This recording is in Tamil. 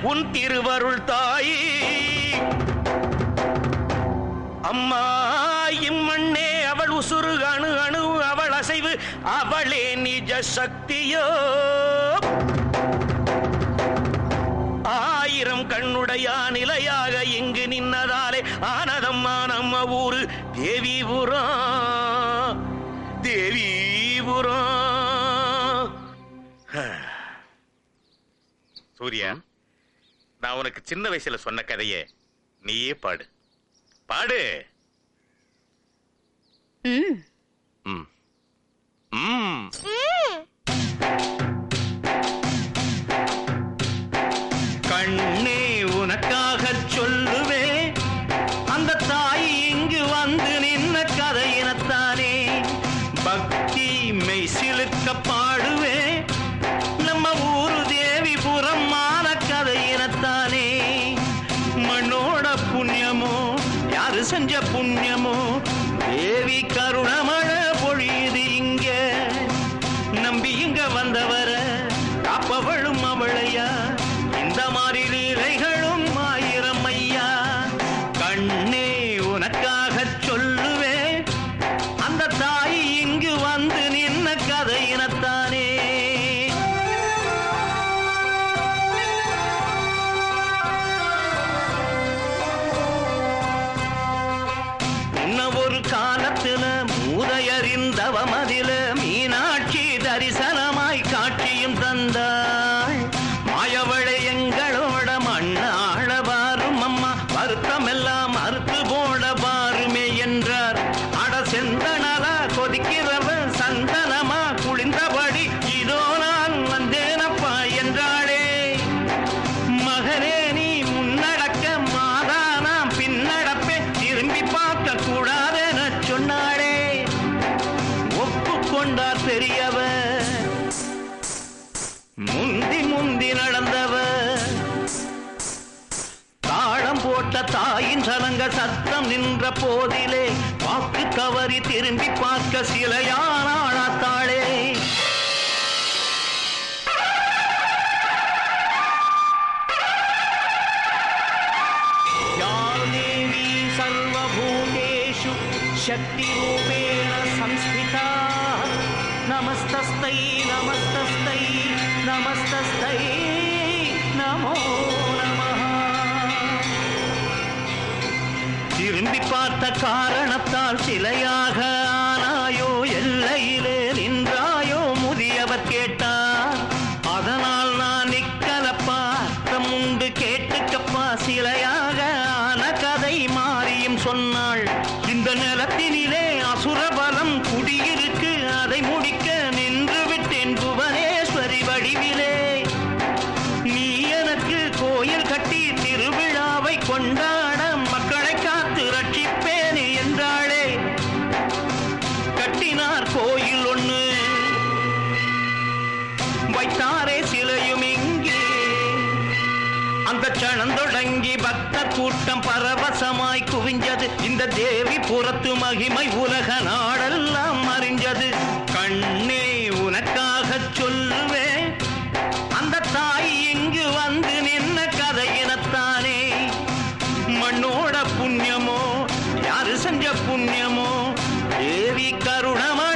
உன் திருவருள் தாயே அம்மா இம்மண்ணே அவள் உசுறு அணு அணு அவள் அசைவு அவளே நிஜ சக்தியோ ஆயிரம் கண்ணுடையா நிலையாக இங்கு நின்னதாலே ஆனதம்மா நம்ம ஊரு தேவிபுரம் தேவிபுரம் சூர்யா நான் உனக்கு சின்ன வயசுல சொன்ன கதையை நீயே பாடு பாடு ம் ம் ம் கண்ணே உனக்காக சொல்லுவே அந்த தாய் இங்கு வந்து நின்ன கதையினத்தானே பக்தி மெய்சிலுக்க பாடுவே நம்ம ஊரு தேவிபுரம் மான கதையினத்தானே மண்ணோட புண்ணியமோ யாரு செஞ்ச புண்ணியமோ தேவி கருணமழை பொழியுது இங்க நம்பி இங்க வந்தவர காப்பவளும் அவளையா இந்த மாதிரி லீலைகளும் ஆயிரம் ஐயா கண்ணே உனக்காக சொல்லுவே அந்த தாய் இங்கு வந்து நின்ன கதையினத்தானே முன்ன ஒரு காலத்துல மூதையறிந்தவ மதில மீனாட்சி தரிசனமாய் காட்சியும் தந்தாள் மாயவளை எங்களோட மண்ணாள பாரும் அம்மா வருத்தம் எல்லாம் அறுத்து போட பாருமே என்றார் அட செந்தனலா கொதிக்கிறவ சந்தனமா குளிந்தபடி இதோ நான் வந்தேனப்பா என்றாளே மகனே நீ முன்னடக்க மாதா நாம் பின்னடப்பே திரும்பி பார்க்க கூடாதென சொன்னாளே ஒப்புக்கொண்டார் பெரியவர் முந்தி முந்தி நடந்தவர் தாளம் போட்ட தாயின் சலங்க சத்தம் நின்ற போதிலே வாக்கு கவரி திரும்பி பார்க்க சிலையானாளத்தாளே या देवी सर्वभूतेषु शक्तिरूपेण संस्थिता नमस्तस्यै नमस्तस्यै नमस्तस्यै नमो नमः திரும்பி பார்த்த காரணத்தால் சிலையாக ஆனாயோ எல்லையிலே நின்றாயோ முதியவர் கேட்டார் அதனால் நான் நிக்கலப்பா அர்த்தம் உண்டு கேட்டுக்கப்பா சிலையாக ஆன கதை மாறியும் சொன்னாள் இந்த நிலத்தினிலே அசுரபலம் குடியிருக்கு அதை முடிக்க நின்று விட்டேன் புவனேஸ்வரி வடிவிலே நீ எனக்கு கோயில் கட்டி திருவிழாவை கொண்டாட மக்களை காத்து ரட்சிப்பேனே என்றாளே கட்டினார் கோயில் ஒண்ணு வைத்தாரே சிலையும் இங்கே அந்த க்ஷணம் தொடங்கி பக்த கூட்டம் பரவசமாய் குவிஞ்சது இந்த தேவி புறத்து மகிமை உலக நாடெல்லாம் அறிஞ்சது கண்ணே உனக்காக சொல்லுவேன் அந்த தாய் இங்கு வந்து நின்ன கதையினத்தானே மண்ணோட புண்ணியமோ யாரு செஞ்ச புண்ணியமோ தேவி கருணமா